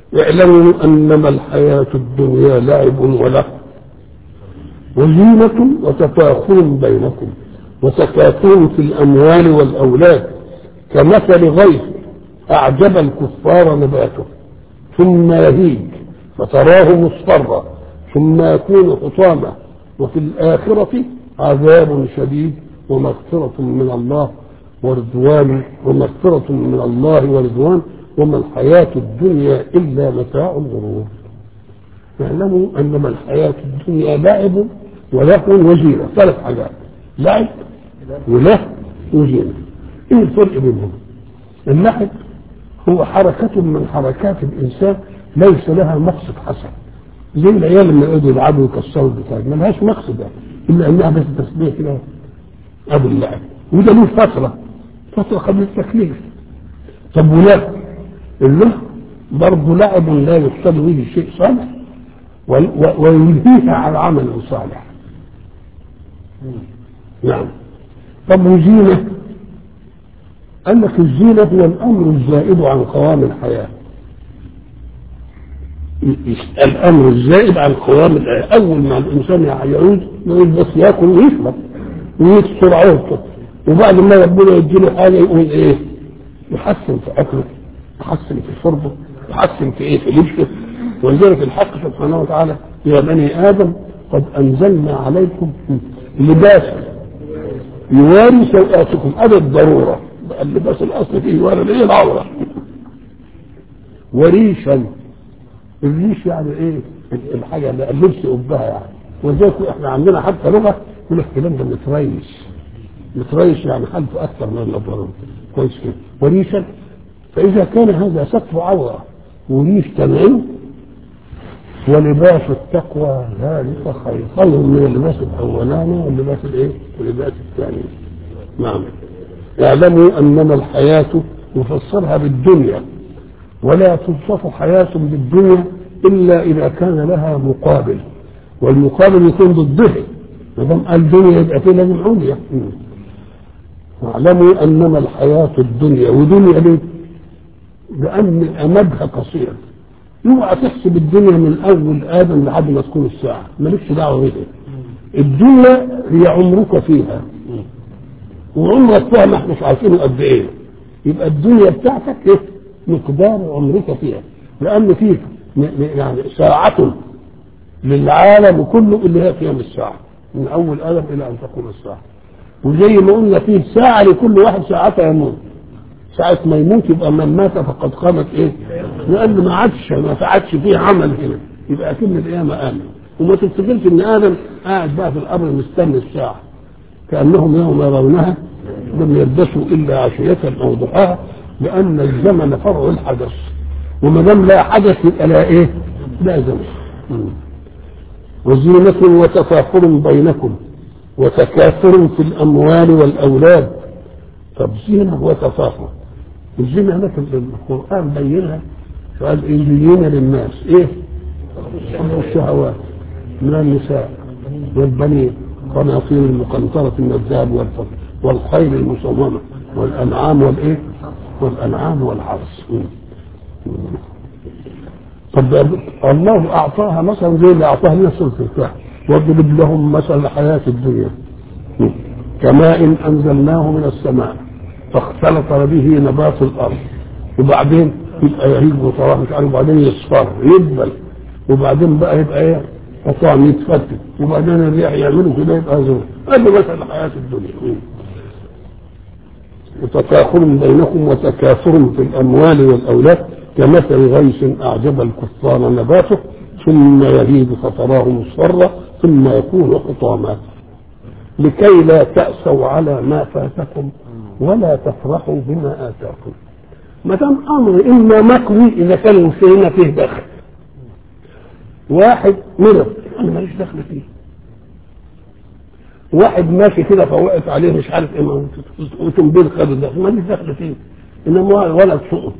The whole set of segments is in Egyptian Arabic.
اعلموا انما الحياة الدنيا لعب وله وزينة وتفاخر بينكم وتكاثر في الاموال والاولاد كمثل غيث اعجب الكفار نباته ثم يهيج فتراه مصفرا ثم يكون حطاما وفي الآخرة عذاب شديد ومغفرة من الله ورضوان ومغفرة من الله ورضوان وما الحياة الدنيا إلا متاع الغرور اعلموا أنما الحياة الدنيا لعب ولهو وزينة ثلاث حاجات لعب وله وزينة ايه الفرق بينهم اللعب هو حركة من حركات الإنسان ليس لها مقصد حسن زي العيال لما يقعدوا يلعبوا ويكسروا البتاع ما لهاش مقصد يعني الا انها بس تسبيح كده ابو اللعب وده له فتره فتره قبل التكليف طب ولا اللهو برضه لعب لا يقصد به شيء صالح وينهيها على عمل صالح نعم طب وزينه قال لك الزينه هو الامر الزائد عن قوام الحياه الامر الزائد عن قوام الحياه اول ما الانسان يعود يقول بس ياكل ويشرب ويكسر عورته وبعد ما ربنا يديله حاجه يقول ايه يحسن في اكله يحسن في شربه يحسن في ايه في لبسه ولذلك الحق سبحانه وتعالى يا بني ادم قد انزلنا عليكم لباسا يواري سوءاتكم هذا الضروره اللباس الاصل فيه يواري الايه العوره وريشا الريش يعني ايه الحاجه اللي اللبس قبها يعني ولذلك احنا عندنا حتى لغه يقول لك الكلام ده متريش متريش يعني حالته اكثر من الضروره كويس كده وريشا فاذا كان هذا سقف عوره وريش تنعيم ولباس التقوى ذلك خير خير من اللباس الاولاني واللباس الايه واللباس الثاني نعم اعلموا انما الحياه نفسرها بالدنيا ولا توصف حياة بالدنيا إلا إذا كان لها مقابل والمقابل يكون ضده ما دام قال دنيا يبقى فيه لازم عليا واعلموا أنما الحياة الدنيا ودنيا ليه؟ لأن أمدها قصير اوعى تحسب الدنيا من أول آدم لحد ما تكون الساعة مالكش دعوة بيها الدنيا هي عمرك فيها وعمرك فيها ما احنا مش عارفينه قد ايه يبقى الدنيا بتاعتك ايه مقدار عمرك فيها لان فيك يعني ساعة للعالم كله اللي هي قيام الساعة من اول ادم الى ان تقوم الساعة وزي ما قلنا فيه ساعة لكل واحد ساعتها يموت ساعة ما يموت يبقى من مات فقد قامت ايه؟ لان ما عادش ما عادش فيه عمل هنا يبقى كل القيامة قامت وما تفتكرش ان ادم قاعد بقى في القبر مستني الساعة كانهم يوم يرونها لم يلبسوا الا عشية او ضحاها لأن الزمن فرع الحدث وما دام لا حدث يبقى لا إيه؟ لا زمن وزينة وتفاخر بينكم وتكاثر في الأموال والأولاد طب زينة وتفاخر الزينة هناك القرآن بينها فقال إيه زين للناس إيه؟ الشهوات من النساء والبنين قناطير المقنطرة من الذهب والفضة والخيل المصممة والأنعام والإيه؟ والأنعام والحرث طب الله أعطاها مثلا زي اللي أعطاها لنا سورة الكهف واضرب لهم مثل الحياة الدنيا كماء أنزلناه من السماء فاختلط به نبات الأرض وبعدين يبقى يهيج وطراه مش عارف وبعدين يصفر يدبل وبعدين بقى يبقى ايه قطام يتفتت وبعدين الريح يعملوا كده يبقى زور هذا مثل حياة الدنيا وتكاثر بينكم وتكاثر في الأموال والأولاد كمثل غيث أعجب الكفار نباته ثم يهيج فتراه مصفرا ثم يكون حطاما لكي لا تأسوا على ما فاتكم ولا تفرحوا بما آتاكم ما دام أمر إما مكوي إذا كان المسلمين فيه دخل واحد مرض أنا ماليش دخل فيه واحد ماشي كده فوقف عليه مش عارف ايه وتنبيل خد ده ماليش دخل فيه انما ولد سقط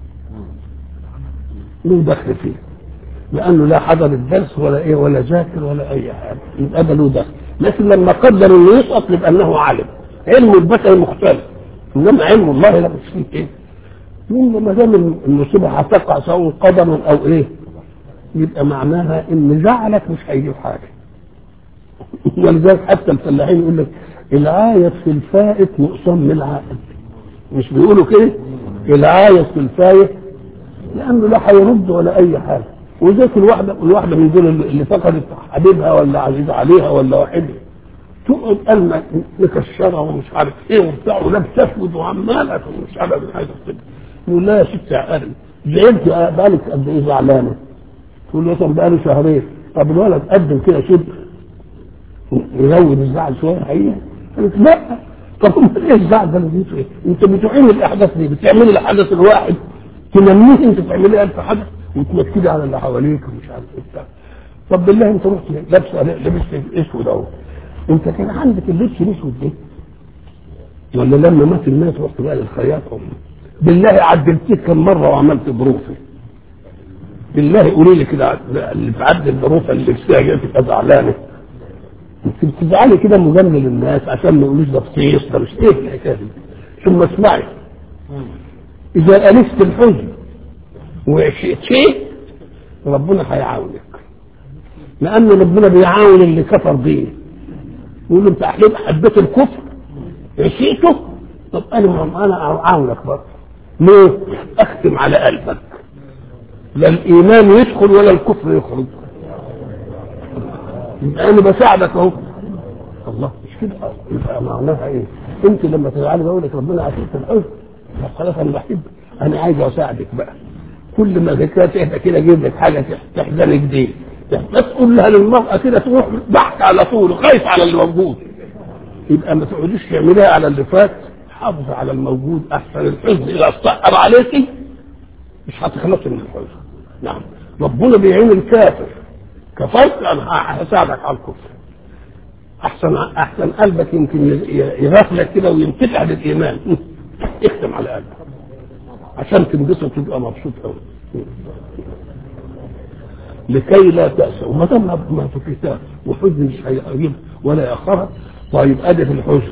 له دخل فيه لانه لا حضر الدرس ولا ايه ولا ذاكر ولا اي حاجه يبقى ده له دخل لكن لما قدر انه يسقط يبقى انه عالم علم البشر مختلف انما علم الله لا مش فيه ايه يقول ما دام المصيبه هتقع سواء قدما او ايه يبقى معناها ان زعلك مش هيجيب حاجه ولذلك حتى الفلاحين يقول لك العاية في الفائت نقصان من العائد مش بيقولوا كده العاية في الفائت لانه لا هيرد ولا اي حاجه وذاك الواحده الواحده من دول اللي فقدت حبيبها ولا عزيز عليها ولا واحدها تقعد قلبك مكشره ومش عارف ايه وبتاع ولابسه اسود وعماله ومش عارف حاجه كده يقول لها يا ست يا قلبي زعلت بقالك قد ايه زعلانه؟ تقول له مثلا بقاله شهرين طب الولد قدم كده شبه يزود الزعل شويه هي قالت لا طب امال ايه الزعل ده اللي ايه؟ انت بتعين الاحداث دي بتعملي الحدث الواحد تنميه انت تعملي الف حدث وتمثلي على اللي حواليك ومش عارف ايه بتاع طب بالله انت رحت لابسه لبست اسود اهو انت كان عندك اللبس الاسود ده ولا لما مات الناس رحت بقى للخياط بالله عدلتيه كم مره وعملت ظروفي بالله قولي لي كده اللي تعدل ظروفها اللي لبسها جايه تبقى زعلانه انت بتزعلي كده مجامله للناس عشان ما يقولوش ده فطيس ده مش ايه الحكايه دي ثم اسمعي اذا الفت الحزن وشئت شيء ربنا هيعاونك لان ربنا بيعاون اللي كفر بيه يقول له انت احلم حبيت الكفر عشيته طب انا انا اعاونك برضه ليه؟ اختم على قلبك لا الايمان يدخل ولا الكفر يخرج يبقى انا بساعدك اهو الله مش كده يبقى معناها ايه؟ انت لما تزعلي بقول لك ربنا عافيك الحزن طب خلاص انا بحبك انا عايز اساعدك بقى كل ما ذكرت تهدى كده اجيب لك حاجه تحزنك دي بس تقول لها للمراه كده تروح ضحك على طول خايف على اللي موجود يبقى ما تقعديش تعمليها على اللي فات حافظ على الموجود احسن الحزن اذا استقر عليكي مش هتخلصي من الحزن نعم ربنا بيعين الكافر كفرت انا هساعدك على الكفر احسن احسن قلبك يمكن يغفلك كده وينفتح للايمان اختم على قلبك عشان تنبسط وتبقى مبسوط قوي لكي لا تأسى وما دام ما في كتاب وحزن مش هيجيب ولا يأخرها طيب ادي في الحزن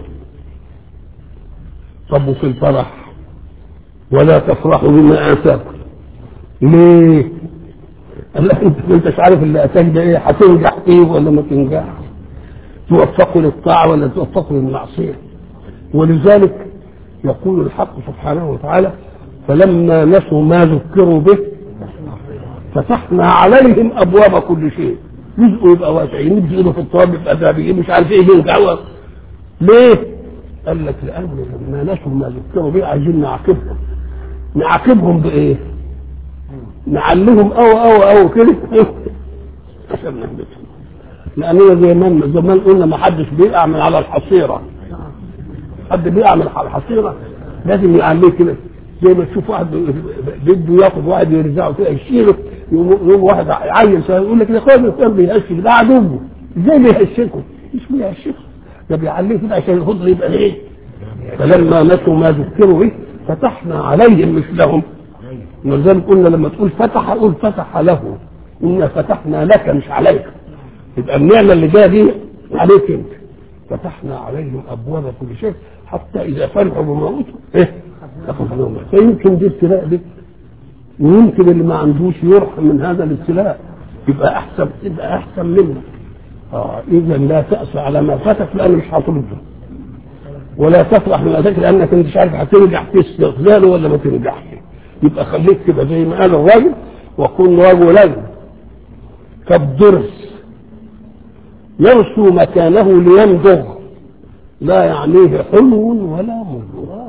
طب وفي الفرح ولا تفرحوا بما اتاكم ليه؟ قال لك انت ما انتش عارف اللي اتاك ده ايه هتنجح فيه ولا ما تنجحش توفقوا للطاعه ولا توفقوا للمعصيه ولذلك يقول الحق سبحانه وتعالى فلما نسوا ما ذكروا به فتحنا عليهم ابواب كل شيء جزء يبقى واسع يمد ايده في التراب يبقى ذهبي مش عارف ايه ينفع ليه؟ قال لك لان لما نسوا ما ذكروا به عايزين نعاقبهم نعاقبهم بايه؟ نعلهم او او او كده عشان نهبطهم لاننا زمان زمان قلنا ما حدش بيقع من على الحصيره حد بيقع من على الحصيره لازم يعليه كده زي ما تشوف واحد بده ياخد واحد يرزعه كده يشيله يقوم واحد عيل يقول لك يا اخويا الاسلام بيهشك ده عدوه ازاي بيهشكوا؟ مش بيهشكوا ده بيعليه كده عشان الخضر يبقى ايه؟ فلما نسوا ما ذكروا به فتحنا عليهم مثلهم ولذلك قلنا لما تقول فتح قول فتح له انا فتحنا لك مش عليك يبقى النعمه اللي جايه دي عليك انت فتحنا عليهم ابواب كل شيء حتى اذا فرحوا بما اوتوا ايه اخذناهم فيمكن دي ابتلاء دي ويمكن اللي ما عندوش يرحم من هذا الابتلاء يبقى احسن يبقى احسن منه اه اذا لا تأس على ما فاتك لان مش هترده ولا تفرح بما اتاك لانك انت مش عارف هتنجح في استغلاله ولا ما تنجحش يبقى خليك كده زي ما قال الراجل وكن رجلا كالضرس يرسو مكانه ليمضغ لا يعنيه حلو ولا مر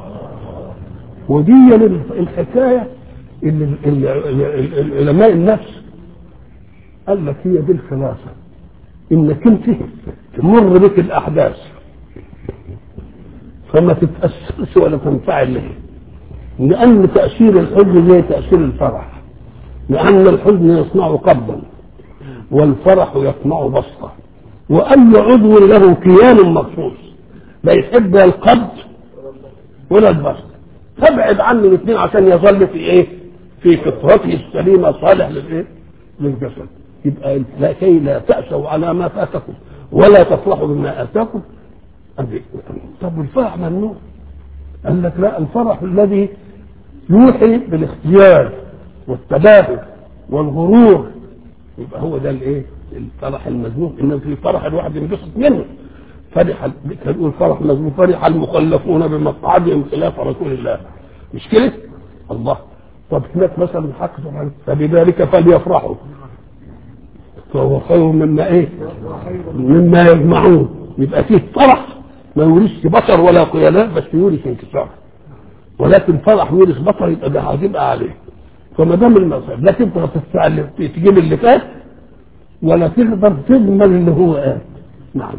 ودي الحكايه اللي علماء النفس قال لك هي دي الخلاصه انك انت تمر بك الاحداث فما تتاثرش ولا تنفعل له لان تاثير الحزن زي تاثير الفرح لان الحزن يصنع قبضا والفرح يصنع بسطه واي عضو له كيان مخصوص لا يحب القبض ولا البسط فابعد عنه الاثنين عشان يظل في ايه؟ في فطرته السليمه صالح للايه؟ للجسد يبقى لكي لا تأسوا على ما فاتكم ولا تفرحوا بما آتاكم طب الفرح ممنوع قال لك لا الفرح الذي يوحي بالاختيار والتباهي والغرور يبقى هو ده الايه الفرح المذموم ان في فرح الواحد ينبسط منه فرح كان يقول فرح مذموم فرح المخلفون بمقعدهم خلاف رسول الله مش كده الله طب هناك مثلا الحق سبحانه فبذلك فليفرحوا فهو خير مما ايه مما يجمعون يبقى فيه فرح ما يورثش بشر ولا خيلاء بس يورث انكسار ولكن فرح يورث بشر يبقى ده هتبقى عليه فما دام المصائب لا تقدر تستعلم تجيب اللي فات ولا تقدر تضمن اللي هو قال نعم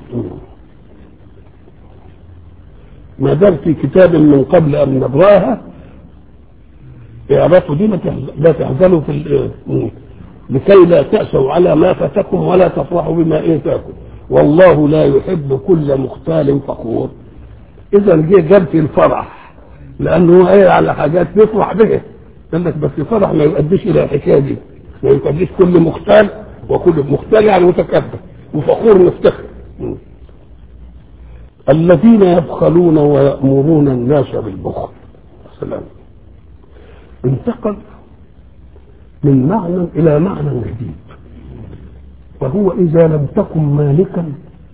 ما دام في كتاب من قبل ان نبراها اعرفوا دي لا تحزنوا في لكي لا تأسوا على ما فاتكم ولا تفرحوا بما اتاكم والله لا يحب كل مختال فخور اذا جه جاب في الفرح لانه قايل على حاجات يفرح بها قال لك بس الفرح ما يؤديش الى الحكايه دي ما يؤديش كل مختال وكل مختال يعني متكبر وفخور مفتخر الذين يبخلون ويأمرون الناس بالبخل سلام انتقل من معنى إلى معنى جديد وهو إذا لم تكن مالكا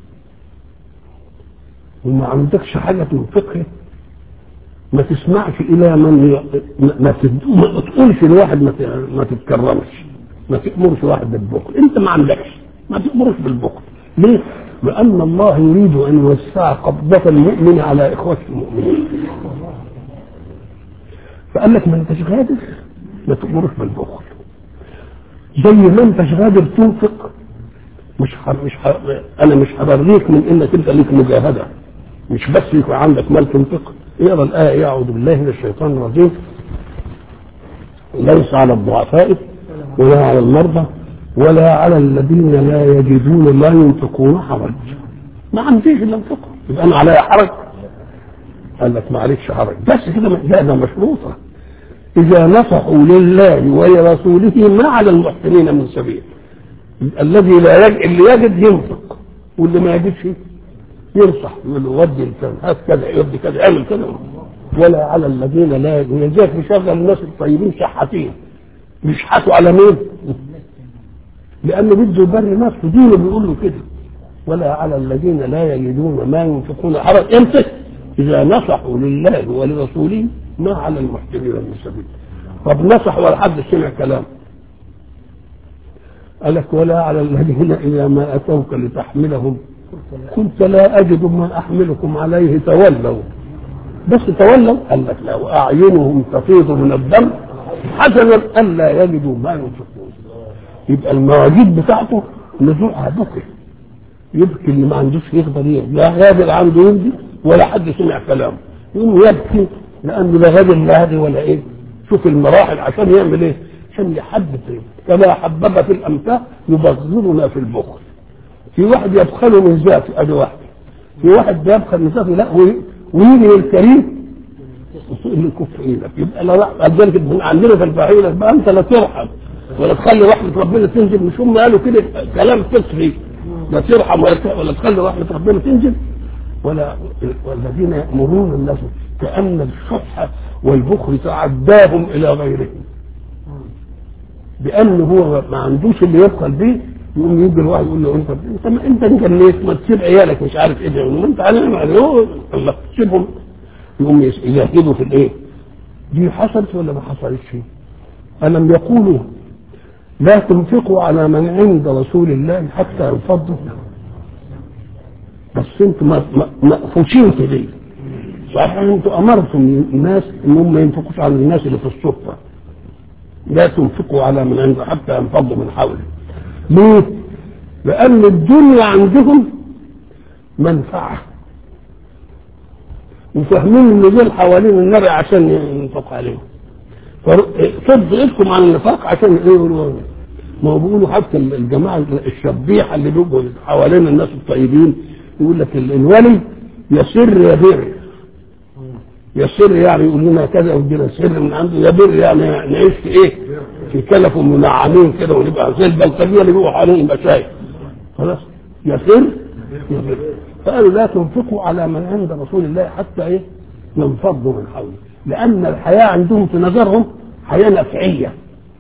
وما عندكش حاجة تنفقها ما تسمعش إلى من ي... ما, ما تقولش الواحد ما, ت... ما تتكرمش ما تأمرش واحد بالبخل أنت ما عندكش ما تأمرش بالبخل ليه؟ لأن الله يريد أن يوسع قبضة المؤمن على إخوته المؤمنين فقال لك ما أنتش غادر ما تأمرش بالبخل زي ما أنتش غادر تنفق مش ح... مش ح... أنا مش هبريك من إنك أنت ليك مجاهدة مش بس يكون عندك مال تنفق اقرا الآية أعوذ بالله من الشيطان الرجيم ليس على الضعفاء ولا على المرضى ولا على الذين لا يجدون ما ينفقون حرج ما عنديش الا انفقه يبقى انا عليا حرج قال لك ما عليكش حرج بس كده لا ده مشروطه اذا نصحوا لله ولرسوله ما على المحسنين من سبيل الذي لا يجد اللي يجد ينفق واللي ما يجدش ينصح يقول له ودي الكذا هات كذا يودي كذا اعمل كذا ولا على الذين لا يجدون ولذلك مشغل الناس الطيبين شحاتين بيشحتوا على مين؟ لانه بده يبرر نفسه دينه بيقول له كده ولا على الذين لا يجدون ما ينفقون حرج امتى اذا نصحوا لله ولرسوله ما على المحسنين من سبيل طب نصح ولا حد سمع كلام قال لك ولا على الذين اذا ما اتوك لتحملهم كنت لا اجد ما احملكم عليه تولوا بس تولوا قال لك لا واعينهم تفيض من الدم حسنا الا يجدوا ما ينفقون يبقى المواجيد بتاعته نزوعها بكر يبكي اللي ما عندوش يقدر يهدي لا غادر عنده يهدي ولا حد سمع كلامه يقوم يبكي لانه لا غادر لا هادي ولا ايه شوف المراحل عشان يعمل ايه عشان يحبب إيه؟ كما حبب في الامثال يبغضنا في البخل في واحد يبخل من ذاته ادي واحد في واحد بيبخل من ذاته لا ويجي للكريم اللي كف ايدك يبقى لا لذلك عندنا في الفعيلة بقى انت لا ترحم ولا تخلي رحمة ربنا تنزل مش هم قالوا كده كلام فطري لا ترحم ولا ولا تخلي رحمة ربنا تنزل ولا والذين يأمرون الناس كأن الشح والبخل تعداهم إلى غيرهم بأنه هو ما عندوش اللي يبخل بيه يقوم يجي الواحد يقول له انت انت ما انت انجليت ما تسيب عيالك مش عارف ايه ده ما انت عليهم الله تسيبهم يقوم يجاهدوا في الايه دي حصلت ولا ما حصلتش ألم يقولوا لا تنفقوا على من عند رسول الله حتى ينفضوا بس انتم مقفوشين في دي صحيح انتم امرتم الناس انهم ما ينفقوش على الناس اللي في الصفه لا تنفقوا على من عند حتى ينفضوا من حوله ليه؟ لأن الدنيا عندهم منفعة وفاهمين ان دول حوالين النبي عشان ينفق عليهم فصد ايدكم عن النفاق عشان ايه يقولوا ما هو بيقولوا حتى الجماعه الشبيحه اللي بيبقوا حوالين الناس الطيبين يقول لك الولي يسر يبر يسر يعني يقول لنا كذا ويدينا سر من عنده يبر يعني نعيش في ايه؟ في كلف ومنعمين كده ونبقى زي البلطجيه اللي بيبقوا حوالين المشايخ خلاص يسر يبر فقالوا لا تنفقوا على من عند رسول الله حتى ايه؟ ينفضوا من حوله لان الحياه عندهم في نظرهم حياه نفعيه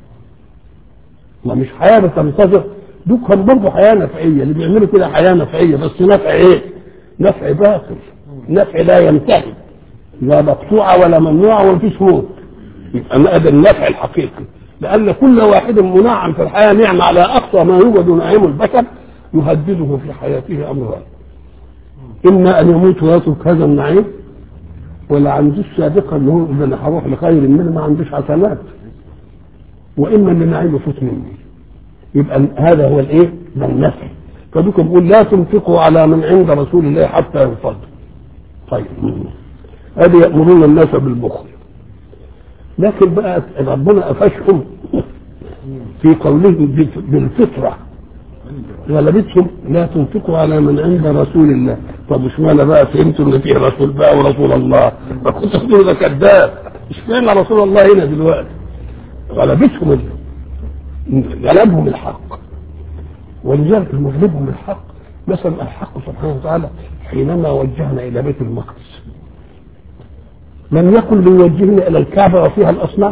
ومش حياه بتنتظر دول كان برضه حياه نفعيه اللي بيعملوا كده حياه نفعيه بس نفع ايه؟ نفع باطل نفع لا ينتهي لا مقطوعه ولا ممنوعه ولا فيش موت يبقى هذا النفع الحقيقي لان كل واحد منعم في الحياه نعمه على اقصى ما يوجد نعيم البشر يهدده في حياته امران اما ان يموت ويترك هذا النعيم ولا عندوش سابقا ان هو ده انا هروح لخير منه ما عندوش حسنات واما ان النعيم يفوت مني يبقى هذا هو الايه؟ ده النفع فدوكم بيقول لا تنفقوا على من عند رسول الله حتى ينفض طيب هذه يأمرون الناس بالبخل لكن بقى ربنا قفشهم في قولهم بالفطرة غلبتهم لا تنفقوا على من عند رسول الله طب اشمعنى بقى فهمتوا ان فيه رسول بقى ورسول الله ما كنت تقولوا ده كذاب اشمعنى رسول الله هنا دلوقتي غلبتهم ال- غلبهم الحق ولذلك لما غلبهم الحق مثلا الحق سبحانه وتعالى حينما وجهنا الى بيت المقدس لم يكن ليوجهنا الى الكعبه وفيها الاصنام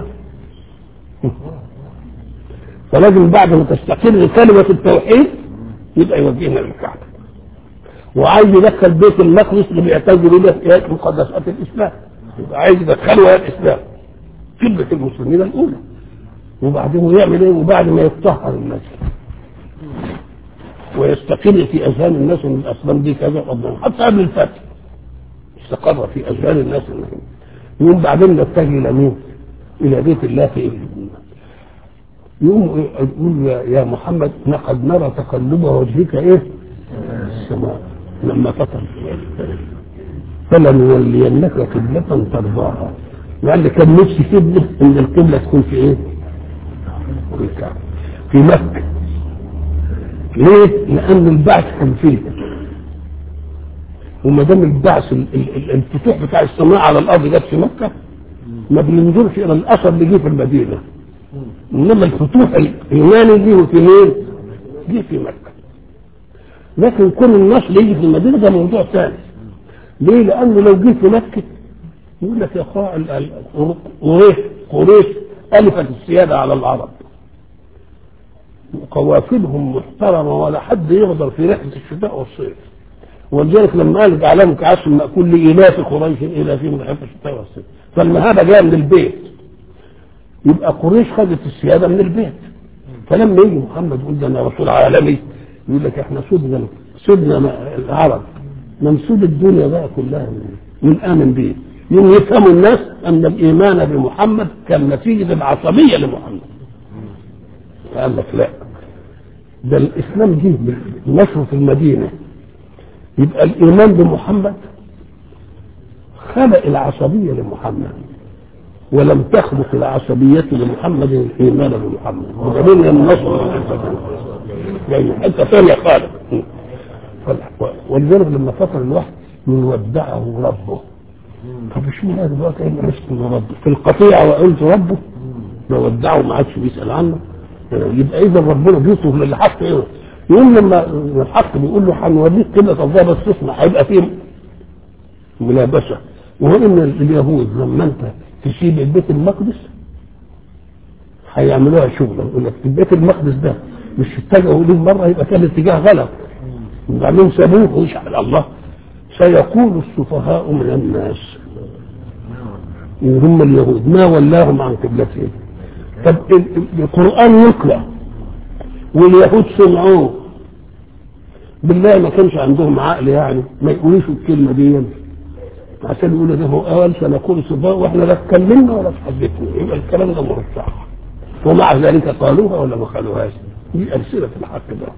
فلازم بعد ما تستقر كلمه التوحيد يبقى يوجهنا للكعبه وعايز يدخل بيت المقدس اللي بيعتبروا به إيه؟ مقدسات الاسلام يبقى عايز يدخله الى الاسلام كلمه المسلمين الاولى وبعدين يعمل ايه وبعد ما يتطهر المسجد ويستقر في اذهان الناس ان الاصنام دي كذا ربنا حتى قبل الفتح استقر في اذهان الناس انه يوم بعدين نتجه الى مين؟ الى بيت الله في يوم يقول يا- يا محمد لقد نرى تقلب وجهك ايه؟ السماء لما فطر فلنولينك قبلة ترضاها لأن كان نفسي قبلة إن القبلة تكون في إيه؟ في الكعبة في مكة ليه؟ لأن البعث كان فيه وما دام البعث ال- ال- ال- الفتوح بتاع السماء على الأرض جت في مكة ما بننظرش إلى الأثر اللي جه في المدينة إنما الفتوح الإيماني جه في مين؟ جه في مكة لكن كون النصر يجي في المدينة ده موضوع ثاني ليه؟ لأنه لو جه في مكة يقول لك يا أخوة ال- ال- قريش قريش ألفت السيادة على العرب قوافلهم محترمة ولا حد يغدر في رحلة الشتاء والصيف ولذلك لما قال اعلمك عاصم مأكول لإلاف قريش إلافهم رحلة الشتاء والصيف فالمهابة جاية من البيت يبقى قريش خدت السيادة من البيت فلما يجي محمد يقول ده انا رسول عالمي يقول لك احنا سودنا سودنا العرب منسوب الدنيا بقى كلها من امن به يوم يفهموا الناس ان الايمان بمحمد كان نتيجه العصبيه لمحمد فقال لك لا ده الاسلام جه نشره في المدينه يبقى الايمان بمحمد خلق العصبيه لمحمد ولم تخلق العصبية لمحمد الإيمان بمحمد وجميل النصر يعني حتى ثانية خالق ولذلك لما فطر الوحي من ودعه ربه طب شو هذا دلوقتي ايه مسك ربه في القطيعة وقلت ربه ما ودعه ما عادش بيسأل عنه يبقى إذا ربنا بيوصف للحق إيه يقول لما الحق بيقول له هنوريك كده الله بس تسمع هيبقى فيه ملابسة وهو ان اليهود لما انت تسيب البيت المقدس هيعملوها شغله يقول لك البيت المقدس ده مش اتجهوا ليه مره يبقى كان الاتجاه غلط وبعدين سابوه ويشعل الله سيقول السفهاء من الناس إن هم اليهود ما ولاهم عن قبلتهم طب ال- القرآن يقرأ واليهود سمعوه بالله ما كانش عندهم عقل يعني ما يقولوش الكلمة دي عشان يقولوا ده هو قال سنقول سفهاء واحنا لا اتكلمنا ولا تحدثنا يبقى الكلام ده مش صح ومع ذلك قالوها ولا ما قالوهاش دي أمثلة الحق ده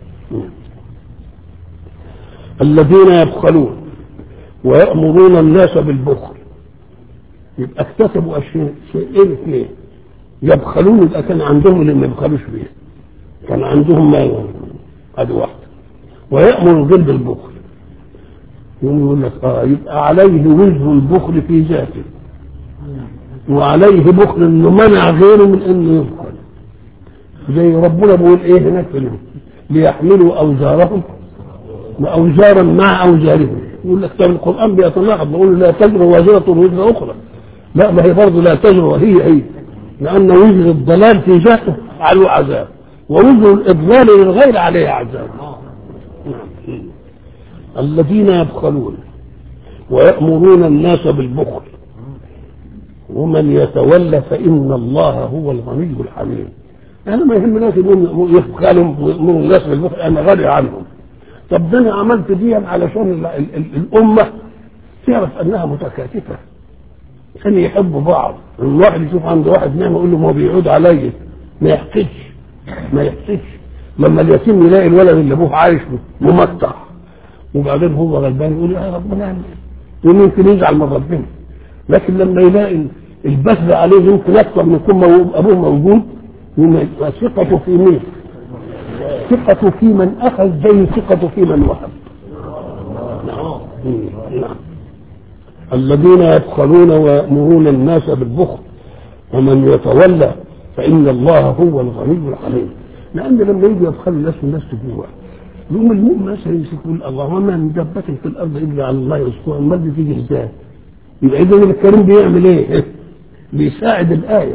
الذين يبخلون ويأمرون الناس بالبخل يبقى اكتسبوا أشياء شيئين اثنين يبخلون يبقى كان عندهم اللي ما يبخلوش بيه كان عندهم ما هذه واحدة ويأمر غير بالبخل يقوم يقول لك اه يبقى عليه وزر البخل في ذاته وعليه بخل انه منع غيره من انه يبخل زي ربنا بيقول ايه هناك في اليوم ليحملوا اوزارهم واوزارا مع اوزارهم يقول لك طب القران بيتناقض بيقول لا تجر وازره وزر اخرى لا ما هي برضه لا تزر وهي هي لأن وزر الضلال في ذاته عليه عذاب ووزر الإضلال للغير عليه عذاب نعم. الذين يبخلون ويأمرون الناس بالبخل ومن يتولى فإن الله هو الغني الحميد أنا ما يهمناش يقول يبخلوا يأمروا الناس بالبخل أنا غني عنهم طب ده أنا عملت دي علشان ال- ال- ال- الأمة تعرف أنها متكاتفة عشان يحبوا بعض الواحد يشوف عند واحد نعمة يقول له ما بيعود عليا ما يحقدش ما يحقدش لما اليتيم يلاقي الولد اللي ابوه عايش ممتع وبعدين هو غلبان يقول يا ربنا يعمل إيه؟ وممكن يزعل من ربنا لكن لما يلاقي البذل عليه يمكن اكثر من يكون مو- ابوه موجود يبقى ثقته في مين؟ ثقته في من اخذ زي ثقته في من وهب نعم نعم الذين يبخلون ويأمرون الناس بالبخل ومن يتولى فإن الله هو الغني الحميد لأن لما يجي يبخل الناس والناس تجوع يقوم المؤمن مثلا يمسك يقول اللهم من دابة في الأرض إلا على الله يرزقها أمال دي تيجي إزاي؟ يبقى إذا الكريم بيعمل إيه؟ بيساعد الآية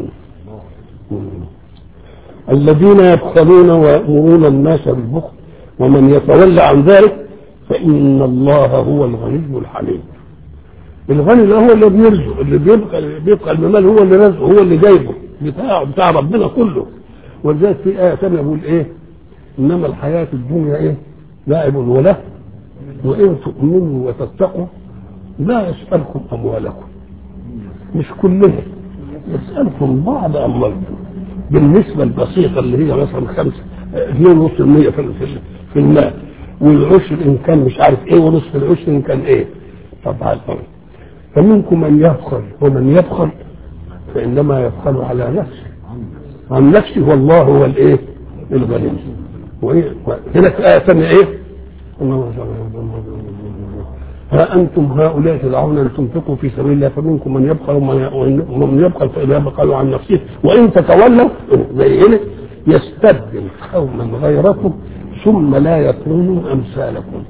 الذين يبخلون ويأمرون الناس بالبخل ومن يتولى عن ذلك فإن الله هو الغني الحميد الغني ده هو اللي بيرزق اللي بيبقى بيبقى المال هو اللي رزقه هو اللي جايبه بتاعه بتاع ربنا كله ولذلك في آية ثانية بيقول إيه؟ إنما الحياة الدنيا إيه؟ لعب وله وإن تؤمنوا وتتقوا لا يسألكم أموالكم مش كلها يسألكم بعض أموالكم بالنسبة البسيطة اللي هي مثلا خمسة اثنين ونص المية في في- في المال والعشر إن كان مش عارف إيه ونصف العشر إن كان إيه طبعا فمنكم من يبخل ومن يبخل فإنما يبخل على نفسه عن نفسه والله هو الإيه الغني وإيه هنا في آية ثانية إيه ها أنتم هؤلاء تدعون أن تنفقوا في سبيل الله فمنكم من يبخل ومن ومن يبخل فإذا يبخل عن نفسه وإن تتولوا زي هنا يستبدل قوما غيركم ثم لا يكونوا أمثالكم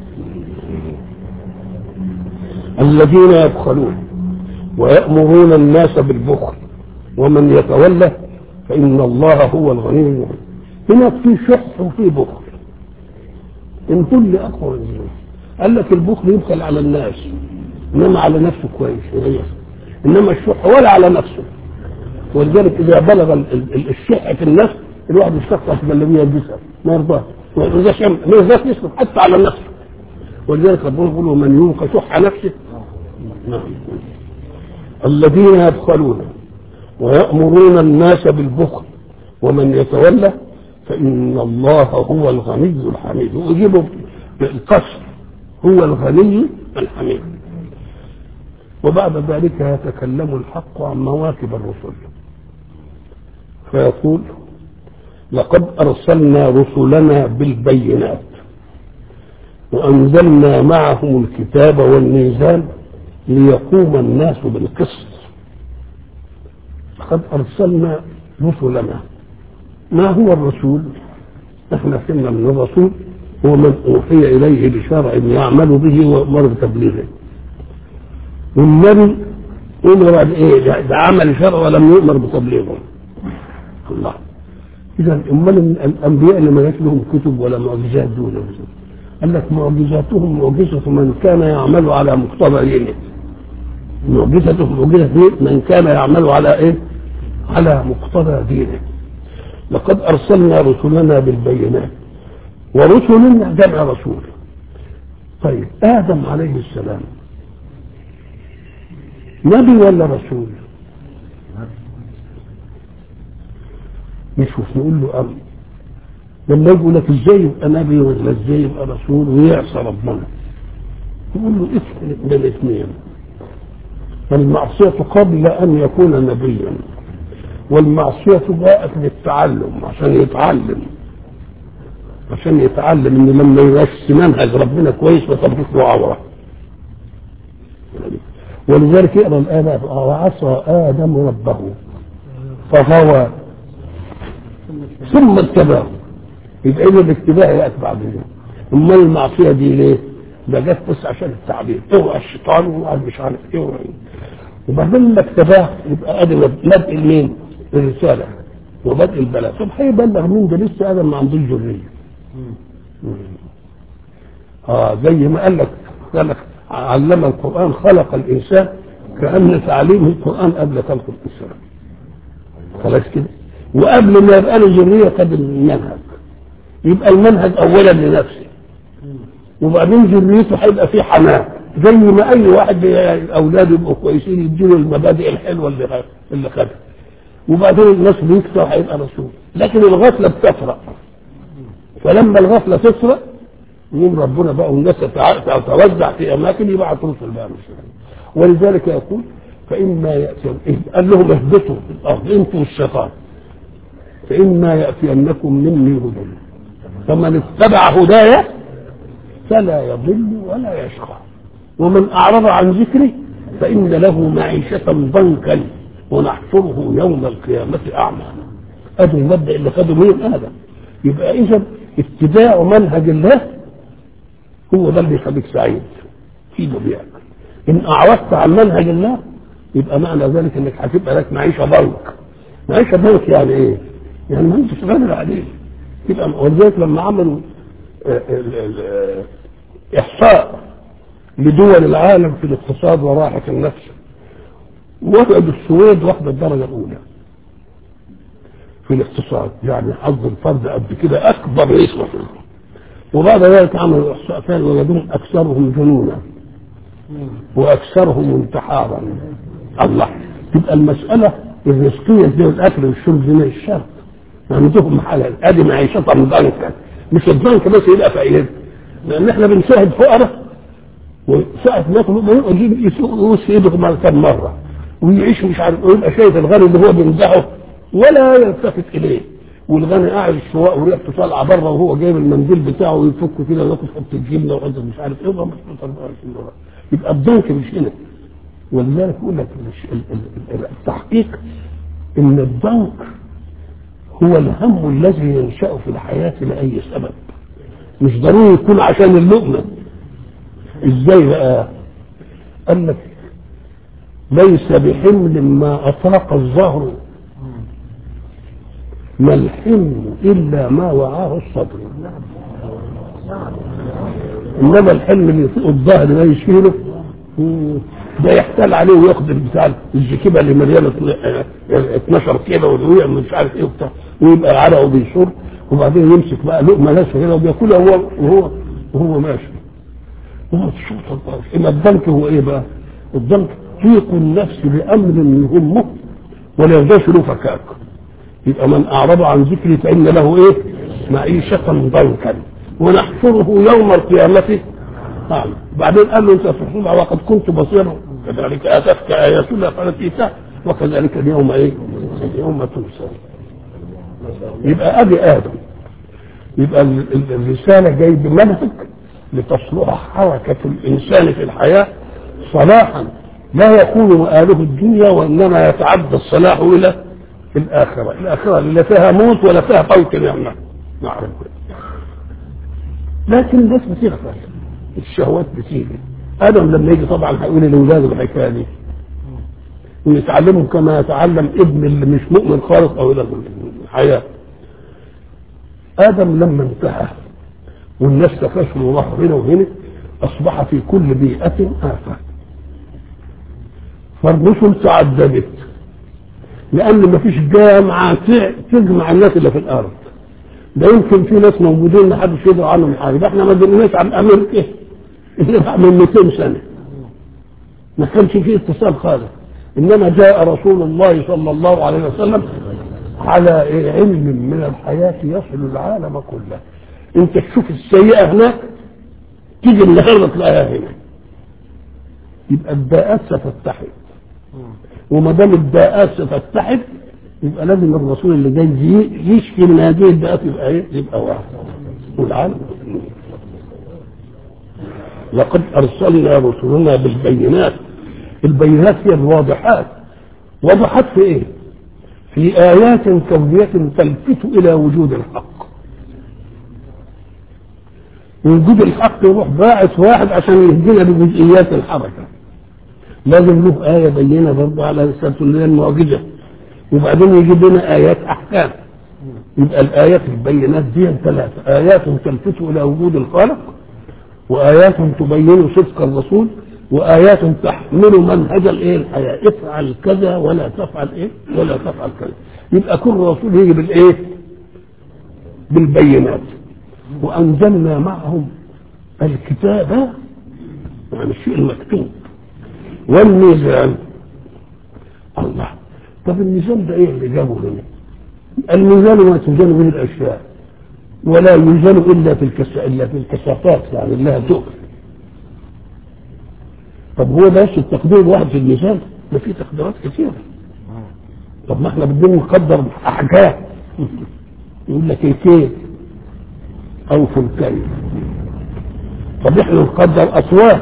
الذين يبخلون ويأمرون الناس بالبخل ومن يتولى فإن الله هو الغني الحميد هناك في شح وفي بخل ان كل اقوى من الناس قال لك البخل يبخل على الناس انما على نفسه كويس هي. انما الشح ولا على نفسه ولذلك اذا بلغ ال- ال- الشح في النفس الواحد يستقطع في الجلابيه يلبسها ما يرضاش ما يرضاش يعمل- ما يرضاش يصرف حتى على نفسه ولذلك ربنا يقول من يوق شح نفسه نعم الذين يبخلون ويأمرون الناس بالبخل ومن يتولى فإن الله هو الغني الحميد ويجيبه بالقصر هو الغني الحميد وبعد ذلك يتكلم الحق عن مواكب الرسل فيقول لقد أرسلنا رسلنا بالبينات وأنزلنا معهم الكتاب والميزان ليقوم الناس بالقسط لقد أرسلنا رسلنا ما هو الرسول احنا فهمنا من الرسول هو من اوحي اليه بشرع يعمل به وامر بتبليغه والنبي امر بايه بعمل شرع ولم يؤمر بتبليغه الله اذا امال الانبياء اللي ما جات لهم كتب ولا معجزات دول قال لك معجزاتهم معجزه من كان يعمل على مقتضى دينه معجزته معجزه من كان يعمل على ايه على مقتضى دينه لقد أرسلنا رسلنا بالبينات ورسلنا جمع رسول طيب آدم عليه السلام نبي ولا رسول نشوف نقول له أم لما يقول لك ازاي يبقى نبي ولا ازاي يبقى رسول ويعصى ربنا نقول له افرق بين الاثنين المعصية قبل أن يكون نبيا والمعصية جاءت للتعلم عشان يتعلم عشان يتعلم ان لما يمشي منهج ربنا كويس ما تبقى له عوره ولذلك يقرا الآية بقى، وعصى آدم ربه فغوى ثم اتبعه يبقى إذا الاتباع يأتي بعد ذلك أمال المعصية دي ليه؟ ده جت بس عشان التعبير اوعى الشيطان واوعى مش عارف ايه اوعى وبعدين لما اكتباه يبقى ادي مبدء مين؟ الرساله وبدء البلاء طب هيبلغ مين ده لسه ادم ما عندوش ذريه اه زي ما قال لك قال لك علم القران خلق الانسان كان تعليم القران قبل خلق الانسان خلاص كده وقبل ما يبقى له ذريه خد المنهج يبقى المنهج اولا لنفسه وبعدين ذريته هيبقى فيه حنان زي ما اي واحد اولاده يبقوا كويسين يديله المبادئ الحلوه اللي اللي خدها وبعدين الناس بيكثر هيبقى رسول لكن الغفله بتفرق فلما الغفله تسرق يقوم ربنا بقى والناس تتوزع في اماكن يبعث رسل بقى مش ولذلك يقول فاما ياتي قال لهم اهبطوا في الارض انتوا والشيطان فاما ياتينكم مني هدى فمن اتبع هدايا فلا يضل ولا يشقى ومن اعرض عن ذكري فان له معيشه ضنكا ونحشره يوم القيامه اعمى ادي المبدا اللي خده مين ادم يبقى اذا اتباع منهج الله هو ده اللي يخليك سعيد في بيعك ان اعرضت عن منهج الله يبقى معنى ذلك انك هتبقى لك معيشه ضنك معيشه ضنك يعني ايه؟ يعني ما انتش قادر عليه يبقى ولذلك لما عملوا احصاء لدول العالم في الاقتصاد وراحه النفس وجدوا السويد واخده الدرجه الاولى في الاقتصاد يعني حظ الفرد قد كده اكبر نسبه فيه وبعد ذلك عملوا احصاء ثاني وجدوهم اكثرهم جنونا واكثرهم انتحارا الله تبقى المساله الرزقيه دي الاكل والشرب دي مش شرط عندهم حلال ادي معيشتهم ضنكا مش الضنك بس يبقى فقير لان احنا بنشاهد فقراء وساعة ما ياكل يجيب يسوق في ايده كم مره ويعيش مش عارف ويبقى شايف الغني اللي هو بيمدحه ولا يلتفت اليه والغني قاعد السواق وريحته طالعه بره وهو جايب المنديل بتاعه ويفك كده وياخد حته الجبنه وحته مش عارف ايه يبقى الضنك مش هنا ولذلك يقول لك التحقيق ان الضنك هو الهم الذي ينشا في الحياه لاي سبب مش ضروري يكون عشان اللقمه ازاي بقى قال لك ليس بحمل ما اطاق الظهر ما الحمل الا ما وعاه الصدر انما الحلم اللي يطيق الظهر ده يشيله ده يحتال عليه وياخد بتاع الجكيبه اللي مليانه 12 كيلو ويعمل مش عارف ايه وبتاع ويبقى عرقه بيشر وبعدين يمسك بقى لقمه ناشفه كده وبياكلها وهو وهو وهو ماشي هو تشوف الله إما الضنك هو ايه بقى؟ الضنك ضيق النفس بامر يهمه ولا يرضاش له فكاك يبقى من اعرض عن ذكري فان له ايه؟ معيشه ضنكا ونحشره يوم القيامه أعلم بعدين قال له انت تحصل وقد كنت بصيرا كذلك اتتك اياتنا فنسيتها وكذلك اليوم ايه؟ اليوم تنسى يبقى ادي ادم يبقى الرساله جاي بمنهج لتصلح حركه الانسان في الحياه صلاحا لا يكون مآله الدنيا وانما يتعدى الصلاح الى الاخره، الاخره اللي فيها موت ولا فيها فوت نعمه. نعرف لكن الناس بتغفل الشهوات بتيجي ادم لما يجي طبعا هيقول لاولاده الحكايه دي ويتعلمهم كما يتعلم ابن اللي مش مؤمن خالص او الى الحياه ادم لما انتهى والناس تفشلوا وراحوا هنا وهنا اصبح في كل بيئه افه فالرسل تعددت لان مفيش جامعه تجمع الناس اللي في الارض ده يمكن في ناس موجودين ما حدش يدري عنهم حاجه ده احنا ما درناش عن امريكا اللي من 200 سنه ما كانش فيه اتصال خالص انما جاء رسول الله صلى الله عليه وسلم على علم من الحياه يصل العالم كله انت تشوف السيئه هناك تيجي النهارده تلاقيها هنا يبقى الداءات ستتحد وما دام الداءات ستتحد يبقى لازم الرسول اللي جاي يشفي من هذه الداءات يبقى ايه؟ يبقى واحد والعالم لقد ارسلنا رسلنا بالبينات البينات هي الواضحات واضحات في ايه؟ في ايات كونيه تلفت الى وجود الحق وجود الحق يروح باعث واحد عشان يهدينا بجزئيات الحركه لازم له آية بينة برضه على رسالة اللي هي المعجزة وبعدين يجيب لنا آيات أحكام يبقى الآيات البينات دي ثلاثة آيات تلفت إلى وجود الخالق وآيات تبين صدق الرسول وآيات تحمل منهج الإيه الحياة افعل كذا ولا تفعل إيه ولا تفعل كذا يبقى كل رسول يجي بالإيه بالبينات وأنزلنا معهم الكتاب يعني الشيء المكتوب والميزان الله طب الميزان ده ايه اللي جابه هنا الميزان ما توزن به الاشياء ولا يوزن الا في الكس... الا في الكثافات يعني لها تؤل طب هو بس التقدير واحد في الميزان ده في تقديرات كثيره طب ما احنا بدنا نقدر احجام يقول لك الكيل او في الكيل طب احنا نقدر اصوات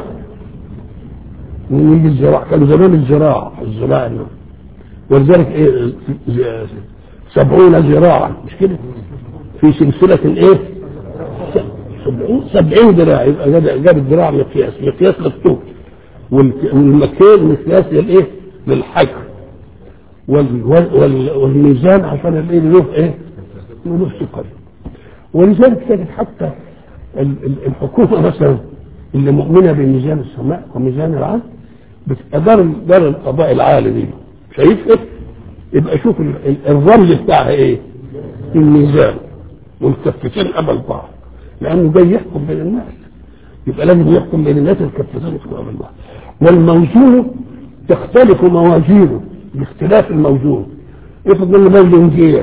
ونيجي الزراعة كان زمان الزراعة الزراعة ولذلك ايه سبعون زراعة مش كده في سلسلة ايه سبعين سبعين ذراع يبقى جاب الذراع مقياس مقياس للطول والمكيال مقياس للايه للحجر وال وال والميزان عشان الايه له ايه له ثقل ولذلك تجد حتى الحكومة مثلا اللي مؤمنة بميزان السماء وميزان العدل بتبقى دار دار القضاء العالي دي شايف ايه؟ يبقى شوف الرمز بتاعها ايه؟ الميزان والكفتين قبل بعض لانه جاي يحكم بين الناس يبقى لازم يحكم بين الناس الكفتين يحكموا قبل بعض والموزون تختلف موازينه باختلاف الموزون افرض ان موزن جير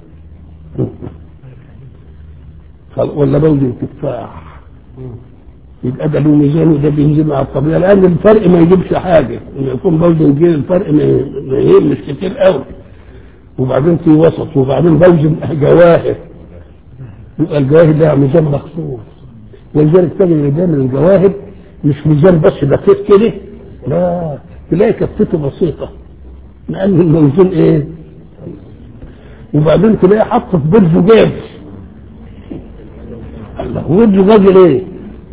ولا موزن تفاح يبقى ده له ميزان وده بينزل مع الطبيعه لان الفرق ما يجيبش حاجه لما يكون بوزن جيل الفرق ما يهمش كتير قوي وبعدين في وسط وبعدين بوزن جواهر يبقى الجواهر لها ميزان مخصوص ولذلك تجد ان دايما الجواهر مش ميزان بس دقيق كده لا تلاقي كفته بسيطه لان الموزون ايه وبعدين تلاقي حط في بيت زجاج الله هو الزجاج ليه؟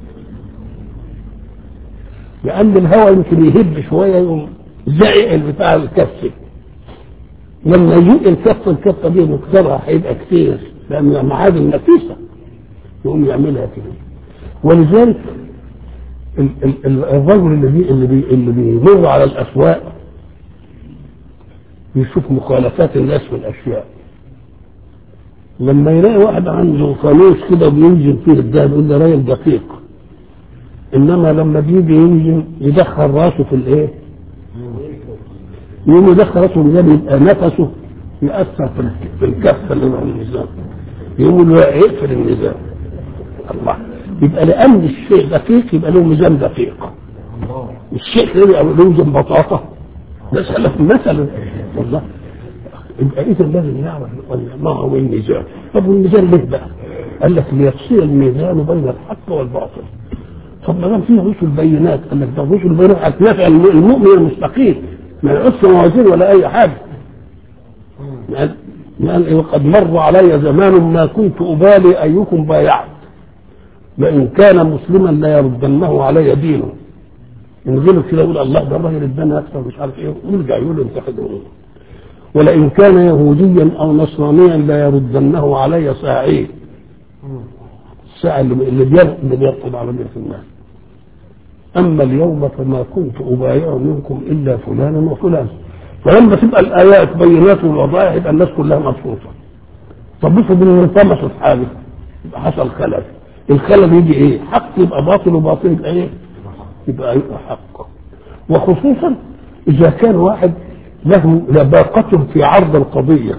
لأن الهواء يمكن يهب شوية يقوم زعق البتاع الكفة لما يجيء الكفة الكفة دي مقدارها هيبقى كتير لأن معادن نفيسة يقوم يعملها كده ولذلك ال- ال- ال- الرجل اللي بي اللي بي اللي بيمر على الأسواق يشوف مخالفات الناس في الأشياء لما يلاقي واحد عنده فانوس كده بينزل فيه الذهب يقول ده راجل دقيق انما لما بيجي ينزل يدخل راسه في الايه؟ يقوم يدخل راسه في الميزان يبقى نفسه يأثر في الك- في الكفه اللي مع الميزان يقول له اقفل الميزان الله يبقى لان الشيء دقيق يبقى له ميزان دقيق الشيء اللي يبقى له ميزان بطاطا مثلا مثلا والله يبقى اذا لازم نعرف ما هو الميزان طب والميزان ليه بقى؟ قال لك ليفصل الميزان بين الحق والباطل طب ما دام فيه رسل بينات قال لك ده رسل بينات هتنافع المؤمن المستقيم ما يقص موازين ولا اي حاجه قال قال وقد مر علي زمان ما كنت ابالي ايكم بايعت لئن كان مسلما لا يردنه علي دينه ينزلوا كده يقول الله ده الراجل ادانا اكثر مش عارف ايه ويرجع يقول انتقدوا ولئن كان يهوديا او نصرانيا لا يردنه علي ساعيه الساعة اللي اللي بير- اللي بيرقب على مئة الناس أما اليوم فما كنت أبايع منكم إلا فلانا وفلان فلما تبقى الآيات بينات والوضائح يبقى الناس كلها مبسوطة طب افرض إن انطمست حاجة يبقى حصل خلل الخلل يجي إيه؟ حق يبقى باطل وباطل يبقى إيه؟ يبقى يبقى حق وخصوصا إذا كان واحد له لباقة في عرض القضية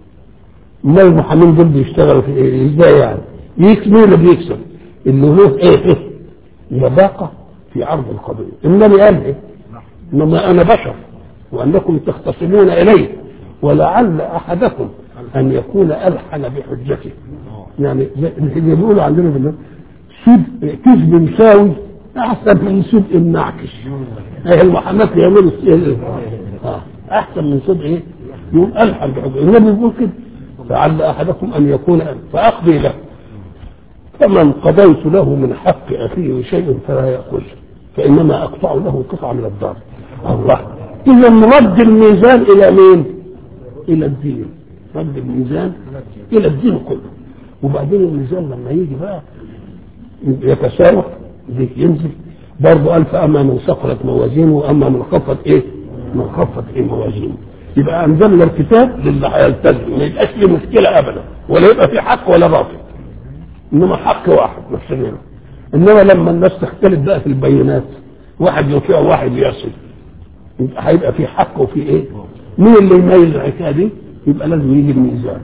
ما المحامين دول بيشتغلوا في ايه ازاي يعني يكسب مين اللي بيكسب اللي له ايه ايه لباقه في عرض القضيه انني قال ايه انما انا بشر وانكم تختصمون الي ولعل احدكم ان يكون الحن بحجته يعني زي اللي بيقولوا عندنا في البلد، سب كذب مساوي احسن من صدق منعكش هي المحاماه يعملوا الس- آه. احسن من صدق ايه يقول الحن بحجته النبي بيقول كده لعل احدكم ان يكون فاقضي له فمن قضيت له من حق اخيه شيء فلا ياخذه فانما اقطع له قطعه من الدار الله اذا رد الميزان الى مين الى الدين رد الميزان الى الدين كله وبعدين الميزان لما يجي بقى يتساوى دي ينزل برضه قال فاما من ثقلت موازينه واما من خفت ايه؟ من خفت ايه موازينه يبقى انزلنا الكتاب للي هيلتزم ما يبقاش له مشكله ابدا ولا يبقى في حق ولا باطل انما حق واحد نفسنا انما لما الناس تختلف بقى في البينات واحد يطيع وواحد يعصي يبقى هيبقى في حق وفي ايه؟ مين اللي يميز الحكايه دي؟ يبقى لازم يجي الميزان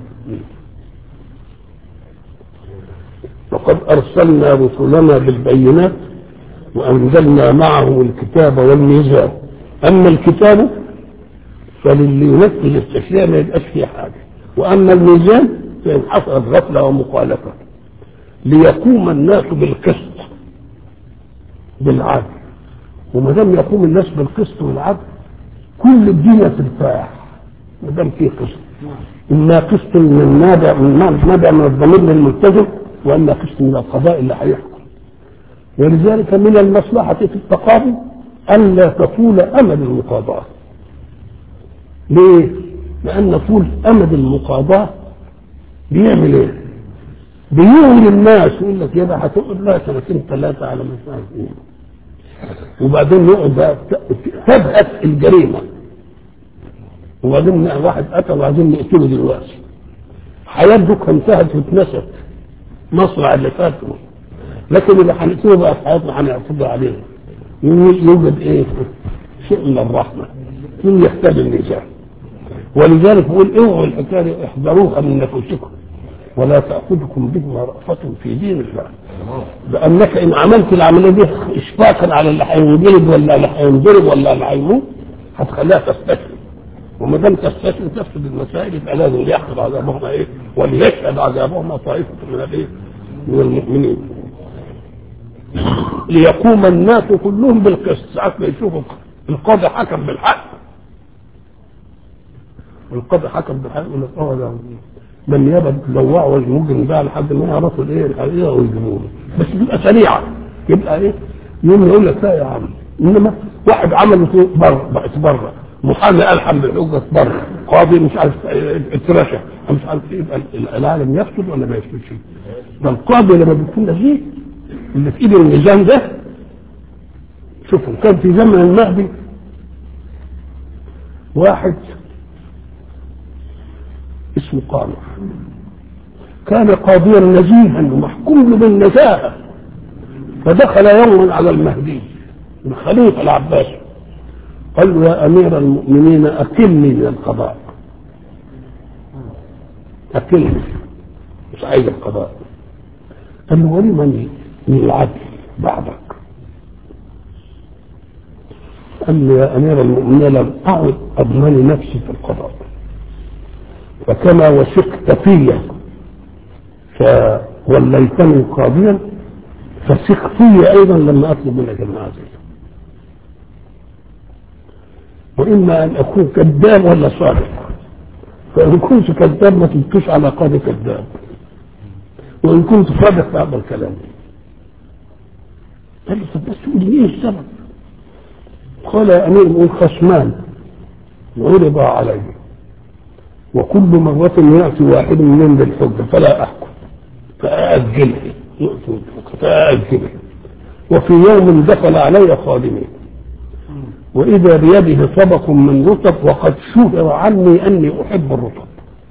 لقد ارسلنا رسلنا بالبينات وانزلنا معهم الكتاب والميزان اما الكتاب فللي ينفذ التشريع ما يبقاش فيه حاجه واما الميزان فان حصلت غفله ومخالفه ليقوم الناس بالقسط بالعدل وما دام يقوم الناس بالقسط والعدل كل الدنيا ترتاح ما دام فيه قسط اما قسط من نابع من نابع من الضمير للملتزم واما قسط من القضاء اللي هيحكم ولذلك من المصلحه في التقاضي الا تطول امد المقاضاه ليه؟ لان طول امد المقاضاه بيعمل ايه؟ بيغري الناس يقول لك يبقى هتقعد لها سنتين ثلاثه على مش عارف ايه وبعدين يقعد بقى تبهت الجريمه وبعدين واحد قتل وعايزين نقتله دلوقتي حياته انتهت واتنست مصرع اللي فاته لكن اللي هنقتله بقى في حياتنا هنعتبر عليه يوجد ايه؟ شيء من الرحمه من يحتاج النزاع ولذلك بيقول اوعوا الحكايه احذروها من نفوسكم ولا تاخذكم بهما رأفة في دين الله لانك ان عملت العمليه دي اشفاقا على اللي هينجلد ولا اللي هينضرب ولا اللي هيموت هتخليها تستسلم وما دام تستسلم تفسد المسائل يبقى لازم يحصل عذابهما ايه وليشهد عذابهما طائفه من الايه من المؤمنين ليقوم الناس كلهم بالقسط ساعات ما يشوفوا القاضي حكم بالحق القاضي حكم بالحق يقول لك اه ده من يبقى تلوعوا المجرم بقى لحد ما يعرفوا الايه الحقيقه ويجيبوه بس تبقى سريعه يبقى ايه يوم يقول لك لا يا عم انما واحد عمل في بره بقت بره محامي الحم بالحجه بره قاضي مش عارف اترشح مش عارف ايه يبقى العالم يفسد ولا ما يفسدش ده القاضي لما بيكون نزيه اللي في ايده الميزان ده شوفوا كان في زمن المهدي واحد اسمه قامر كان قاضيا نزيها ومحكوم بالنزاهة فدخل يوما على المهدي الخليفة العباسي قال له يا أمير المؤمنين أكلني من القضاء أكلني مش عايز القضاء قال له ولمن من العدل بعدك قال له يا أمير المؤمنين لم أعد أضمن نفسي في القضاء فكما وثقت في فوليتني قاضيا فثق في ايضا لما اطلب منك المعزل واما ان اكون كذاب ولا صادق فان كنت كذاب ما تبكيش على قاضي كذاب وان كنت صادق فاقبل كلامي قال له طب بس تقول لي ايه السبب؟ قال يا امير المؤمنين خصمان عرض علي وكل مرة يأتي واحد منهم بالحجة فلا أحكم فأأجله فأأجله وفي يوم دخل علي خادمي وإذا بيده طبق من رطب وقد شهر عني أني أحب الرطب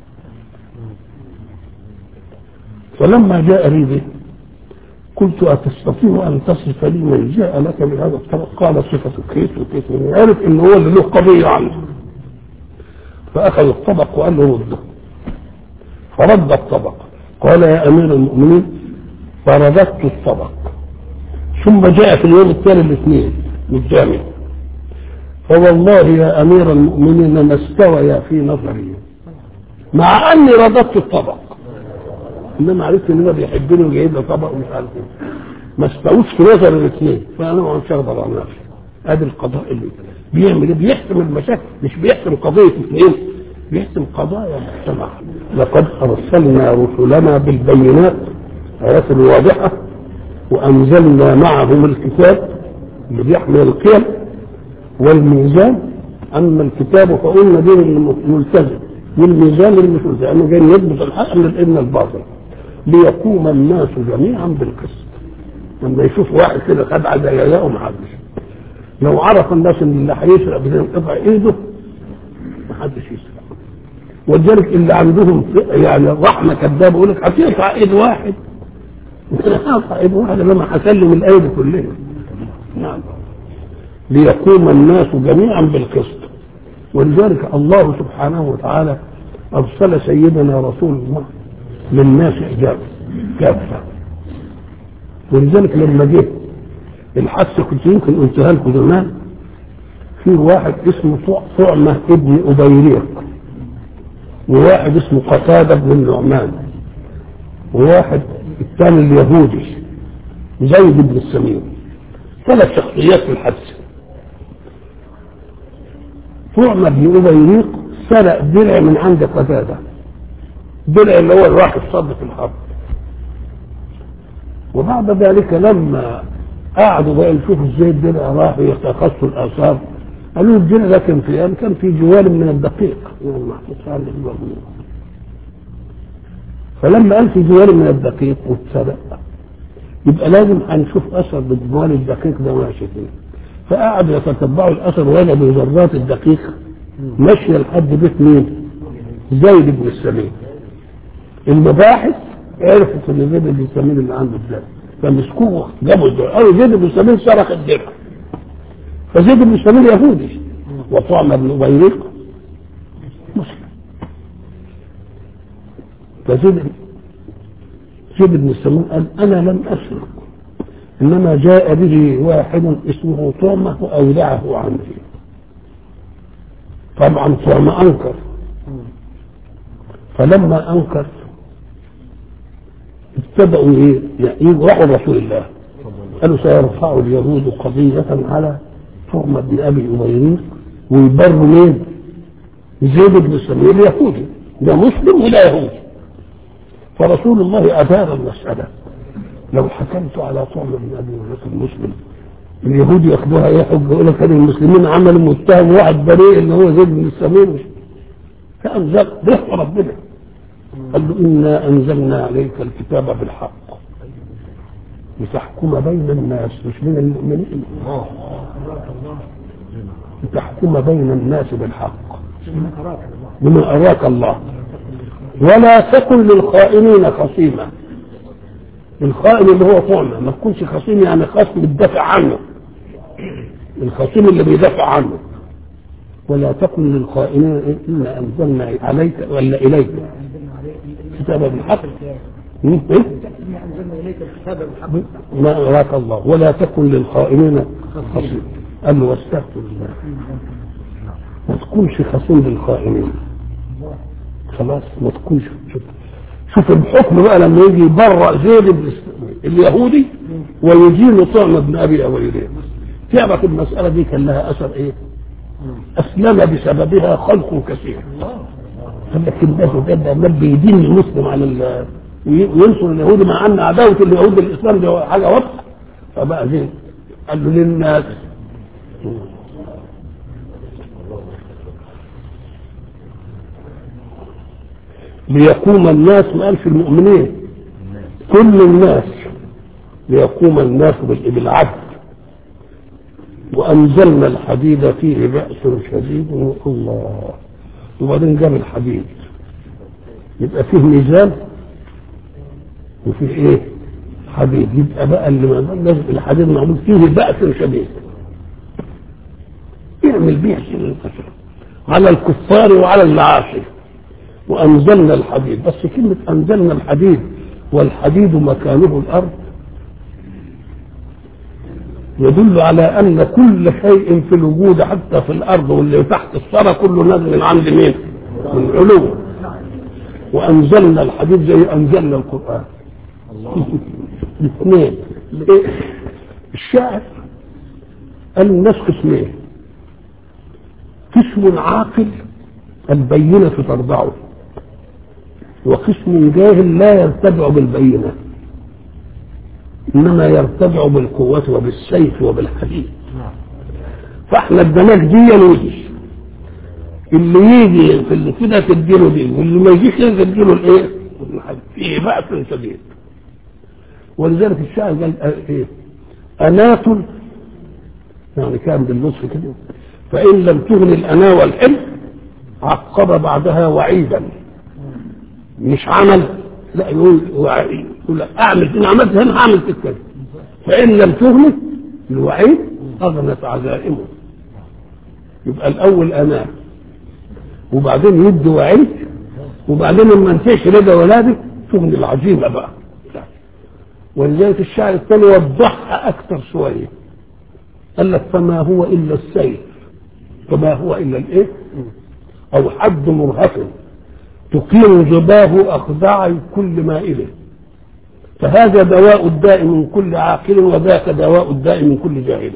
فلما جاء لي به قلت أتستطيع أن تصف لي من جاء لك بهذا الطبق قال صفة كيس وكيس عرف إن هو اللي له قضية عنه فأخذ الطبق وقال له رده فرد الطبق قال يا أمير المؤمنين فرددت الطبق ثم جاء في اليوم الثاني الاثنين قدامي فوالله يا أمير المؤمنين ما استويا في نظري مع أني رددت الطبق إنما عرفت إن هو بيحبني وجايب لي طبق ومش عارف إيه ما استووش في نظر الاثنين فأنا ما كنتش أقدر على نفسي ادي القضاء اللي بيعمل ايه بيحسم المشاكل مش بيحسم قضيه اثنين بيحسم قضايا مجتمع لقد ارسلنا رسلنا بالبينات ايات واضحه وانزلنا معهم الكتاب اللي بيحمل القيم والميزان اما الكتاب فقلنا دين الملتزم والميزان اللي مش ملتزم لانه جاي يضبط الحق من الابن الباطل ليقوم الناس جميعا بالقسط لما يشوف واحد كده خد على يلاقوا محدش لو عرف الناس ان اللي هيسرق بينقطع ايده محدش يسرق ولذلك اللي عندهم يعني رحمه كذاب يقول لك هتقطع ايد واحد هقطع ايد واحد لما هسلم الايدي كلها نعم ليقوم الناس جميعا بالقسط ولذلك الله سبحانه وتعالى ارسل سيدنا رسول الله للناس اجابه كافه ولذلك لما جه الحث كنت يمكن قلتها لكم زمان في واحد اسمه طعمه ابن ابيريق وواحد اسمه قتاده بن النعمان وواحد الثاني اليهودي زيد بن السمين ثلاث شخصيات في الحدث طعمه بن ابيريق سرق درع من عند قتاده درع اللي هو الواحد صد في الحرب وبعد ذلك لما قعدوا بقى يشوفوا ازاي الدرع راح يتخصوا الاثار قالوا الدرع ده كان في كان في جوال من الدقيق يعني محطوط على الجوال فلما قال في جوال من الدقيق واتسرق يبقى لازم هنشوف اثر بالجوال الدقيق ده ماشي فيه فقعدوا يتتبعوا الاثر وجدوا ذرات الدقيق ماشيه لحد بيت مين؟ زيد بن السمين المباحث عرفت ان زيد بن السمين اللي عنده الدرع فمسكوه جابوا الدرع قالوا زيد بن السمين سرق الدرع فزيد بن السمين يهودي وطعم بن ابيريق مسلم فزيد زيد بن السمين قال انا لم اسرق انما جاء به واحد اسمه طعمه اودعه عني طبعا طعمه انكر فلما انكر ابتدأوا ايه؟ يعني راحوا رسول الله قالوا سيرفع اليهود قضية على طعمة بن ابي ابيريق ويبروا مين؟ زيد بن سمير اليهودي ده مسلم ولا يهودي فرسول الله أدار المسألة لو حكمت على طعمة بن ابي ابيريق المسلم اليهود ياخدوها ايه حجه يقول لك المسلمين عملوا متهم واحد بريء اللي هو زيد بن السمير فانزل رحمه ربنا قال له إنا أنزلنا عليك الكتاب بالحق لتحكم بين الناس مش بين المؤمنين لتحكم بين الناس بالحق بما أراك الله ولا تكن للخائنين خصيما الخائن اللي هو طعمة ما تكونش خصيم يعني خصم بتدافع عنه الخصيم اللي بيدافع عنه ولا تكن للخائنين إنا أنزلنا عليك ولا إليك كتابا بالحق ما أراك الله ولا تكن للخائنين خصيم قال له واستغفر الله ما تكونش خصيم للخائنين خلاص ما تكونش شوف, شوف الحكم بقى لما يجي يبرأ زيد اليهودي ويجيل طعم ابن ابي اويلين تعرف المساله دي كان لها اثر ايه؟ اسلم بسببها خلق كثير لكن الناس ده ما بيدين المسلم على ال وينصر اليهود مع ان عداوه اليهود للاسلام دي حاجه واضحه فبقى زين قال له للناس ليقوم الناس ما قالش المؤمنين كل الناس ليقوم الناس بالعدل وانزلنا الحديد فيه باس شديد الله وبعدين جاب الحديد يبقى فيه ميزان وفيه ايه حديد يبقى بقى اللي لازم الحديد معمول فيه بأس شديد يعمل بيه القسم على الكفار وعلى المعاصي وانزلنا الحديد بس كلمه انزلنا الحديد والحديد مكانه الارض يدل على ان كل شيء في الوجود حتى في الارض واللي تحت الثرى كله نازل من عند مين؟ من علو وانزلنا الحديد زي انزلنا القران الاثنين الشاعر قال الناس قسمين قسم عاقل البينة ترضعه وقسم جاهل لا يرتدع بالبينة إنما يرتدع بالقوة وبالسيف وبالحديد فاحنا اديناك دي ويجي اللي يجي في اللي كده تديله دي واللي ما يجيش كده تديله الايه؟ فيه بأس شديد ولذلك الشاعر قال ايه؟ أنات يعني كان بالنصف كده فإن لم تغن الأنا والحلم عقب بعدها وعيدا مش عمل لا يقول وعيد يقول لا اعمل ان عملت هنا هعمل في كذا فان لم تغني الوعيد اغنت عزائمه يبقى الاول انا وبعدين يدي وعيد وبعدين لما انتهش رضا ولادك تغني العزيمه بقى ولذلك الشاعر الثاني وضحها اكثر شويه قال لك فما هو الا السيف فما هو الا الايه او حد مرهف تقيم جباه اخضاع كل مائل فهذا دواء الداء من كل عاقل وذاك دواء الداء من كل جاهل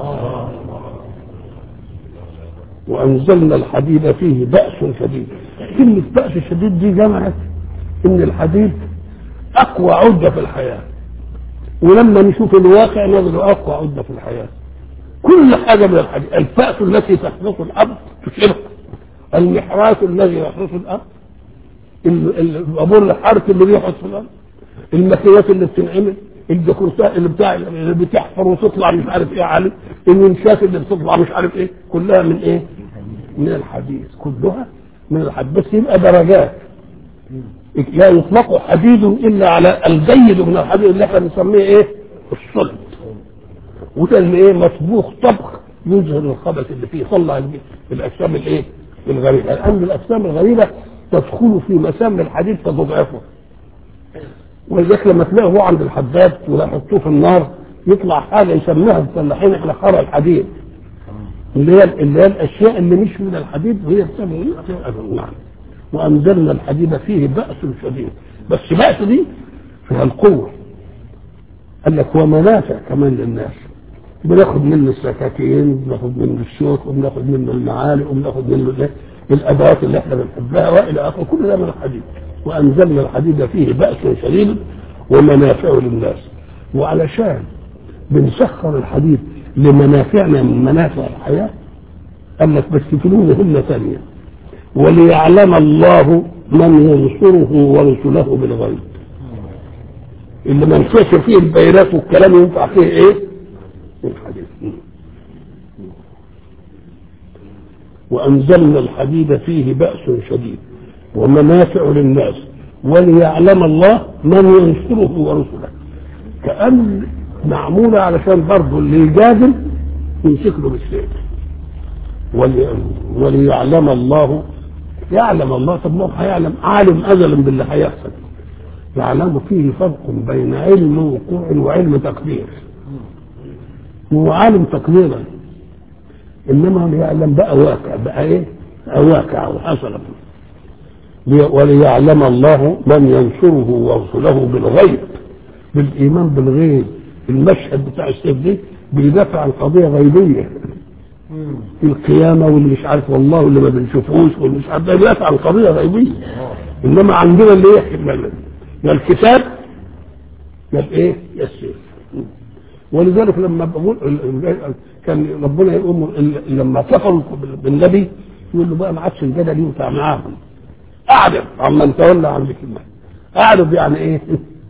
وانزلنا الحديد فيه باس شديد كلمه باس شديد دي جمعت ان الحديد اقوى عده في الحياه ولما نشوف الواقع نظر اقوى عده في الحياه كل حاجه من الحديد الفأس التي تحرس الارض تشبه المحراث الذي يحرس الارض البابور الحرث اللي بيحرس في الارض الماكينات اللي بتنعمل الدكورسات اللي بتاع اللي بتحفر وتطلع مش عارف ايه عليه المنشات اللي بتطلع مش عارف ايه كلها من ايه؟ من الحديد كلها من الحديد بس يبقى درجات لا يطلق حديد الا على الجيد من الحديد اللي احنا بنسميه ايه؟ الصلب وده اللي ايه مطبوخ طبخ يظهر الخبث اللي فيه طلع الاجسام الايه؟ الغريبه الان الاجسام الغريبه تدخل في مسام الحديد فتضعفه ولذلك لما تلاقيه عند الحداد ولا يحطوه في النار يطلع حاجه يسموها الفلاحين احنا خرى الحديد اللي هي اللي هي الاشياء اللي مش من الحديد وهي بسبب نعم وانزلنا الحديد فيه باس شديد بس باس دي فيها القوه قال لك ومنافع كمان للناس بناخد منه السكاكين بناخد منه الشوك وبناخد منه المعالق وبناخد منه الايه الادوات اللي احنا بنحبها والى اخره كل ده من الحديد وانزلنا الحديد فيه باس شديد ومنافع للناس وعلشان بنسخر الحديد لمنافعنا من منافع الحياه قال لك بس فنون ثانيه وليعلم الله من ينصره ورسله بالغيب اللي ما ينفعش فيه البيانات والكلام ينفع فيه ايه؟ الحديد وأنزلنا الحديد فيه بأس شديد ومنافع للناس وليعلم الله من ينصره ورسله كأن معمولة علشان برضه اللي يجادل يمسك له بالسيف ولي وليعلم الله يعلم الله طب ما هو هيعلم عالم ازلا باللي هيحصل يعلم فيه فرق بين علم وقوع وعلم تقدير هو عالم تقديرا انما يعلم بقى واقع بقى ايه واقع وحصل وليعلم الله من ينصره ورسله بالغيب بالايمان بالغيب المشهد بتاع السيف دي بيدافع عن قضيه غيبيه القيامه واللي مش عارف والله واللي ما بنشوفوش واللي مش عارف ده بيدافع عن قضيه غيبيه انما عندنا اللي يحكي يا الكتاب يا الايه؟ يا السيف ولذلك لما بقول كان ربنا يقول لما كفروا بالنبي يقول له بقى ما عادش الجدل ينفع معاهم اعرض عمن تولى عن ذكر الله اعرض يعني ايه؟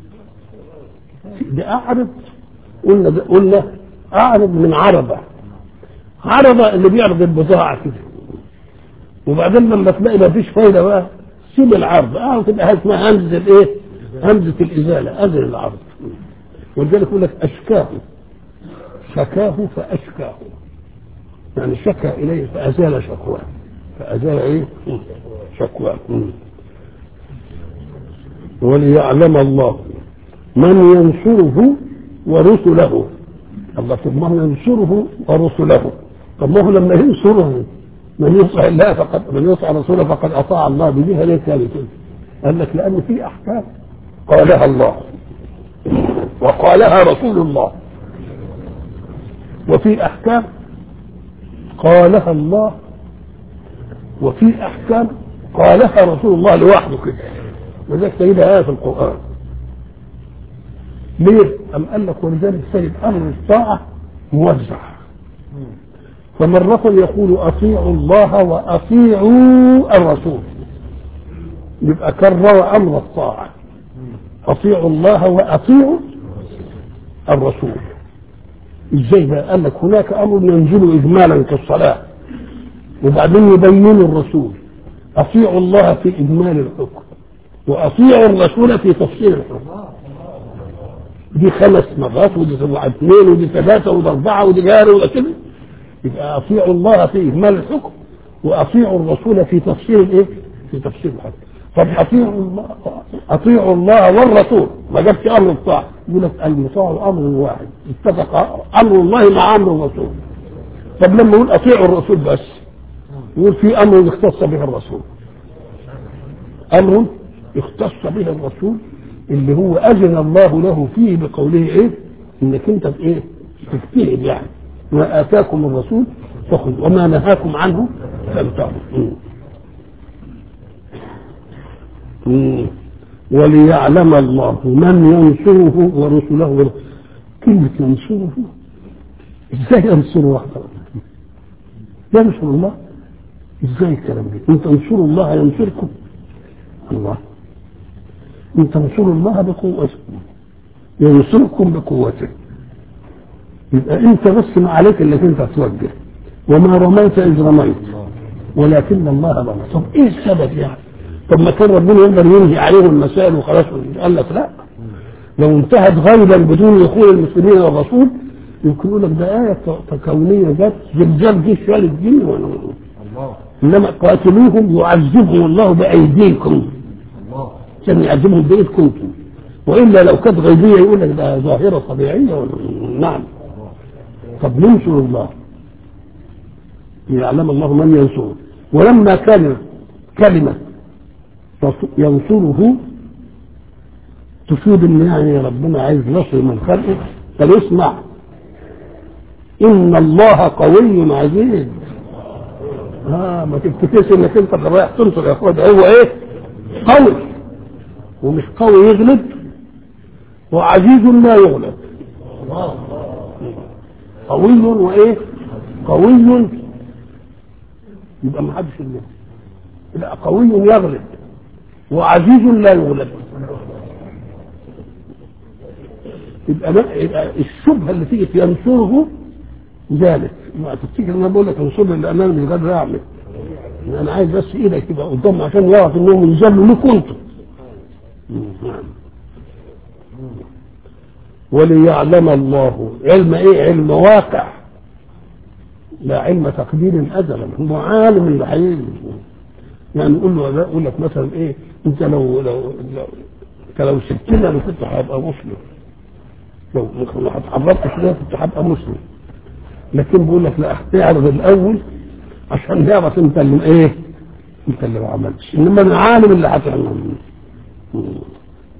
ده اعرض قلنا ده قلنا اعرض من عرضه عرضه اللي بيعرض البضاعه كده وبعدين لما تلاقي ما فيش فايده بقى سيب العرض اه تبقى اسمها همزه الايه؟ همزه الازاله ازل العرض ولذلك يقول لك اشكاه شكاه فاشكاه يعني شكى اليه فازال شكواه فازال ايه؟ شكواه وليعلم الله من ينصره ورسله الله طب ما هو ينصره ورسله طب ما هو لما ينصره من يطع الله فقد من يطع رسوله فقد اطاع الله بديها ليه كده قال لك لان في احكام قالها الله وقالها رسول الله وفي احكام قالها الله وفي احكام قالها رسول الله لوحده كده وذلك تجدها ايه في القران ليه؟ أم قال لك ولذلك سيد أمر الطاعة موزع فمرة يقول أطيعوا الله وأطيعوا الرسول يبقى كرر أمر الطاعة أطيعوا الله وأطيعوا الرسول ازاي بقى قال لك هناك امر ينزل اجمالا كالصلاه وبعدين يبين الرسول اطيعوا الله في اجمال الحكم واطيعوا الرسول في تفصيل الحكم دي خمس مرات ودي سبعة اثنين ودي ثلاثة ودي أربعة ودي جاري ولا كده يبقى أطيعوا الله في إجمال الحكم وأطيعوا الرسول في تفصيل الإيه؟ في تفصيل الحكم طب أطيعوا الله أطيعوا الله والرسول ما جابش أمر الطاعة يقول لك المطاع أمر واحد اتفق أمر الله مع أمر الرسول طب لما يقول أطيعوا الرسول بس يقول في أمر اختص به الرسول أمر اختص به الرسول اللي هو أذن الله له فيه بقوله إيه؟ إنك أنت إيه؟ تجتهد يعني ما آتاكم الرسول فخذوا وما نهاكم عنه فانتهوا وليعلم الله من ينصره ورسله كلمة ينصره ازاي ينصر واحدة ينصر الله ازاي الكلام ده ان تنصروا الله ينصركم الله ان تنصروا الله بقوته ينصركم بقوته يبقى انت بس ما عليك انك انت توجه وما رميت اذ رميت ولكن الله رمى طب ايه السبب يعني طب ما كان ربنا يقدر ينهي عليهم المسائل وخلاص قال لك لا لو انتهت غيبا بدون دخول المسلمين والرسول يمكن يقول لك ده آية كونية جت زلزال جه شوال الجن الله إنما قاتلوهم يعذبهم الله بأيديكم الله عشان يعذبهم بإيدكم وإلا لو كانت غيبية يقول لك ده ظاهرة طبيعية ولا نعم طب ننصر الله يعلم الله من ينصره ولما كان كلمة ينصره تفيد ان يعني ربنا عايز نصر من خلقه طب اسمع ان الله قوي عزيز اه ما تفتكرش انك انت اللي رايح تنصر يا اخويا ده هو ايه قوي ومش قوي يغلب وعزيز لا يغلب قوي وايه قوي يبقى ما حدش يغلب لا قوي يغلب وعزيز لا يغلب يبقى, ما يبقى الشبهه اللي تيجي ينصره ذلك ما تفتكر انا بقول لك انصرني لان انا مش قادر اعمل انا عايز بس ايدك تبقى قدام عشان يعرف انهم ينزلوا لكم انتم نعم وليعلم الله علم ايه علم واقع لا علم تقدير ازلا هو عالم اللي هيجي يعني نقول له يقول لك مثلا ايه انت لو لو لو انت لو سبتنا انا كنت هبقى مسلم لو ما اتحركتش كده كنت هبقى مسلم لكن بيقول لك لا اعرض الاول عشان نعرف انت اللي ايه انت اللي ما عملتش انما العالم اللي هتعمل